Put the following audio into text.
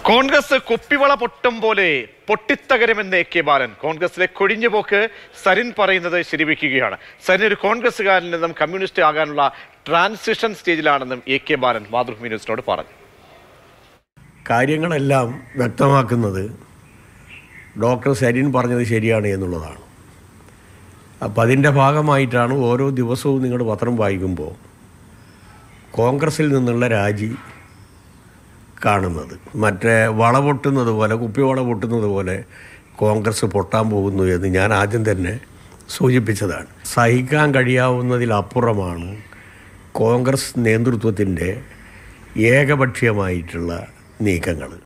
കോൺഗ്രസ് കുപ്പിവള പൊട്ടും പോലെ പൊട്ടിത്തകരുമെന്ന് എ കെ ബാലൻ കോൺഗ്രസിലെ കൊഴിഞ്ഞുപോക്ക് സരിൻ പറയുന്നത് ശരിവെക്കുകയാണ് സരിൻ ഒരു കോൺഗ്രസ്സുകാരിൽ നിന്നും കമ്മ്യൂണിസ്റ്റ് ആകാനുള്ള ട്രാൻസിഷൻ സ്റ്റേജിലാണെന്നും എ കെ ബാലൻ മാതൃഭൂമി ന്യൂസിനോട് പറഞ്ഞു കാര്യങ്ങളെല്ലാം വ്യക്തമാക്കുന്നത് ഡോക്ടർ സരിൻ പറഞ്ഞത് ശരിയാണ് എന്നുള്ളതാണ് അപ്പം അതിൻ്റെ ഭാഗമായിട്ടാണ് ഓരോ ദിവസവും നിങ്ങൾ പത്രം വായിക്കുമ്പോൾ കോൺഗ്രസിൽ നിന്നുള്ള രാജി കാണുന്നത് മറ്റേ വള പൊട്ടുന്നത് പോലെ കുപ്പിവള പൊട്ടുന്നത് പോലെ കോൺഗ്രസ് പൊട്ടാൻ പോകുന്നു എന്ന് ഞാൻ ആദ്യം തന്നെ സൂചിപ്പിച്ചതാണ് സഹിക്കാൻ കഴിയാവുന്നതിലപ്പുറമാണ് കോൺഗ്രസ് നേതൃത്വത്തിൻ്റെ ഏകപക്ഷീയമായിട്ടുള്ള നീക്കങ്ങൾ